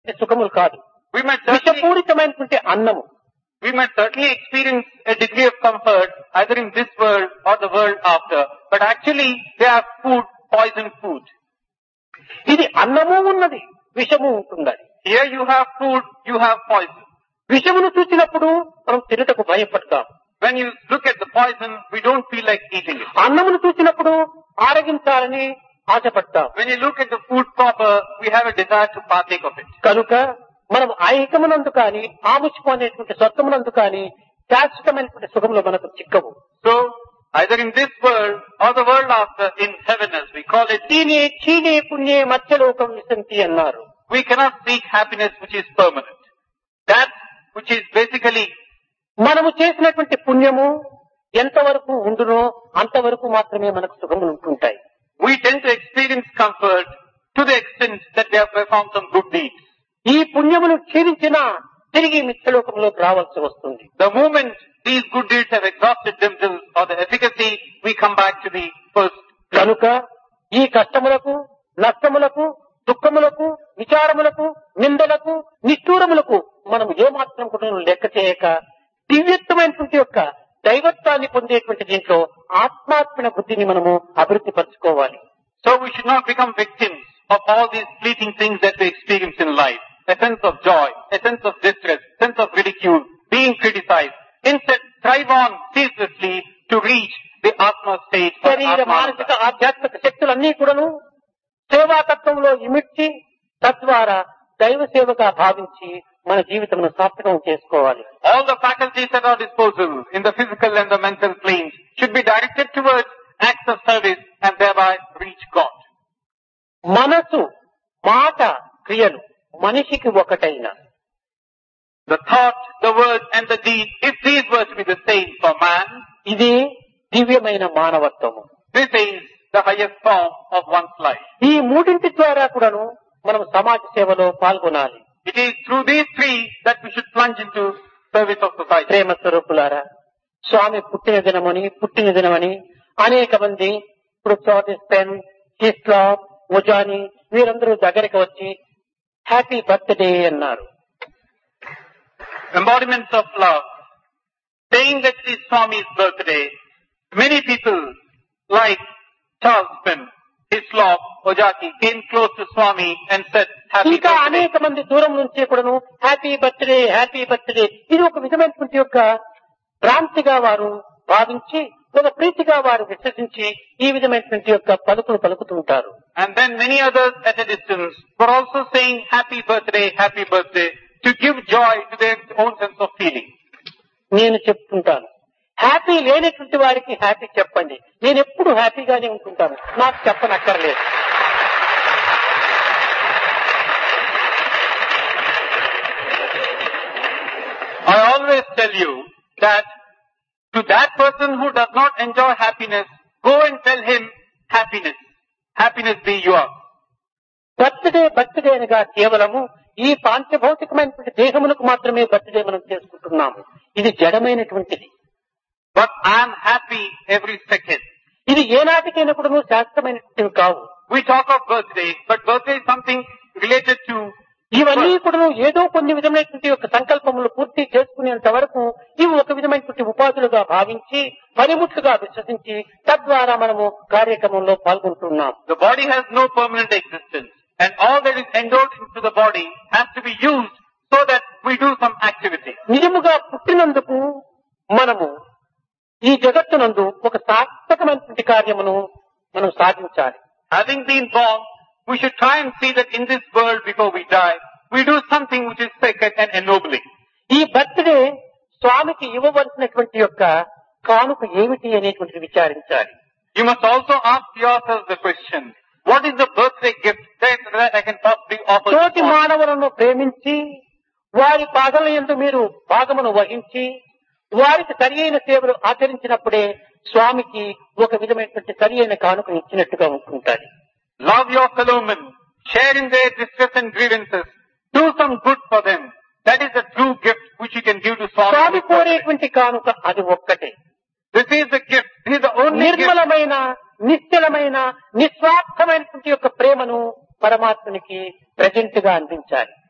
సుఖములు కాదు We might certainly, విషపూరితమైనటువంటి అన్నము we might certainly experience a degree of comfort either in this world or the world after, but actually they are food, poison food. ఇది అన్నము ఉన్నది విషము ఉంటున్నది Here you have food, you have poison. విషమును చూసినప్పుడు మనం తినటకు భయపడతాం When you look at the poison, we don't feel like eating it. అన్నమును చూసినప్పుడు ఆరగించాలని ఆశపడతాం When you look at the food proper, we have a desire to partake of it. కనుక మనం ఐహికమునందు కానీ ఆముష్ము అనేటువంటి స్వర్గమునందు కానీ శాశ్వతమైనటువంటి సుఖములు మనకు చిక్కవు So, either in this world or the world after, in heaven as we call it, దీని క్షీణే పుణ్యే మత్స్యలోకం విశంతి అన్నారు we cannot seek happiness which is permanent. That which is basically మనము చేసినటువంటి పుణ్యము ఎంతవరకు ఉండునో అంతవరకు మాత్రమే మనకు సుఖములు ఉంటుంటాయి we tend to experience comfort to the extent that we have performed some good deeds. ఈ పుణ్యములు క్షీణించినా తిరిగి మిత్రలోకంలోకి రావాల్సి వస్తుంది The moment these good deeds have exhausted themselves or the efficacy, we come back to the first. కనుక ఈ కష్టములకు నష్టములకు దుఃఖములకు విచారములకు నిందలకు నిష్ఠూరములకు మనం ఏమాత్రం కూడా లెక్క చేయక దివ్యత్వమైనటువంటి యొక్క దైవత్వాన్ని పొందేటువంటి దీంట్లో ఆత్మాత్మన బుద్ధిని మనము అభివృద్ధి పరచుకోవాలి So we should not become victims of all these fleeting things that we experience in life. A sense of joy, a sense of distress, sense of ridicule, being criticized. Instead, strive on ceaselessly to reach the Atma state. or శరీర Atma మానసిక ఆధ్యాత్మిక శక్తులన్నీ కూడాను సేవాతత్వంలో ఇమిడ్చి తద్వారా దైవ సేవగా భావించి మన జీవితమును సార్థకం చేసుకోవాలి All the faculties at our disposal in the physical and the mental planes should be directed towards acts of service and thereby reach God. మనసు మాట క్రియలు మనిషికి ఒకటైన The thought, the word and the deed, if these were to be the same for man, ఇది దివ్యమైన మానవత్వము this is the highest form of one's life. ఈ మూడింటి ద్వారా కూడాను మనం సమాజ సేవలో పాల్గొనాలి It is through these three that we should plunge into service of society. ప్రేమ స్వరూపులారా స్వామి పుట్టిన దినమని పుట్టిన దినమని అనేక మంది ఇప్పుడు చోటిస్ పెన్ ఇస్లాం ముజాని వీరందరూ దగ్గరికి వచ్చి హ్యాపీ బర్త్డే అన్నారు Embodiments of love. Saying that it is Swami's birthday, many people like Charles Penn, Hislop, Ojaki came close to Swami and said, Happy ఇంకా birthday. అనేక మంది దూరం నుంచి కూడాను హ్యాపీ బర్త్డే హ్యాపీ బర్త్డే ఇది ఒక విధమైనటువంటి యొక్క భ్రాంతిగా వారు భావించి ఒక ప్రీతిగా వారు విశ్వసించి ఈ విధమైనటువంటి యొక్క పలుకులు పలుకుతూ ఉంటారు And then many others at a distance were also saying happy birthday, happy birthday to give joy to their own sense of feeling. నేను చెప్తుంటాను హ్యాపీ లేనటువంటి వారికి హ్యాపీ చెప్పండి నేను ఎప్పుడు హ్యాపీగానే ఉంటుంటాను నాకు చెప్పనక్కర్లేదు I always tell you that to that person who does not enjoy happiness, go and tell him happiness. Happiness be yours. Birthday birthday అనగా కేవలము ఈ పాంచభౌతికమైనటువంటి దేహములకు మాత్రమే బర్త్డే మనం చేసుకుంటున్నాము ఇది జడమైనటువంటిది But I am happy every second. ఇది ఏనాటికైనా కూడా శాస్త్రమైనటువంటివి కావు We talk of birthday, but birthday is something related to ఇవన్నీ కూడా ఏదో కొన్ని విధమైనటువంటి యొక్క సంకల్పములు పూర్తి చేసుకునేంత వరకు ఇవి ఒక విధమైనటువంటి ఉపాధులుగా భావించి పనిముట్లుగా విశ్వసించి తద్వారా మనము కార్యక్రమంలో పాల్గొంటున్నాం the body has no permanent existence. And all that is endowed into the body has to be used so that we do some activity. నిజముగా పుట్టినందుకు మనము ఈ జగత్తునందు ఒక సార్థకమైనటువంటి కార్యమును మనం సాధించాలి Having been born, we should try and see that in this world before we die, we do something which is sacred and ennobling. ఈ birthday స్వామికి ఇవ్వవలసినటువంటి యొక్క కానుక ఏమిటి అనేటువంటిది విచారించాలి You must also ask yourself the question, what is the birthday gift that, that I can possibly offer to తోటి Swami? మానవులను ప్రేమించి వారి పాదల యందు మీరు భాగమును వహించి వారికి సరి అయిన సేవలు ఆచరించినప్పుడే స్వామికి ఒక విధమైనటువంటి సరి అయిన కానుక ఇచ్చినట్టుగా ఉంటుంటారు Love your fellow men, share in their distress and grievances, do some good for them. That is the true gift which you can give to Swami. స్వామి కోరేటువంటి కానుక అది ఒక్కటే This is the gift. This is the only gift. నిర్మలమైన నిశ్చలమైన నిస్వార్థమైనటువంటి యొక్క ప్రేమను పరమాత్మనికి present గా అందించాలి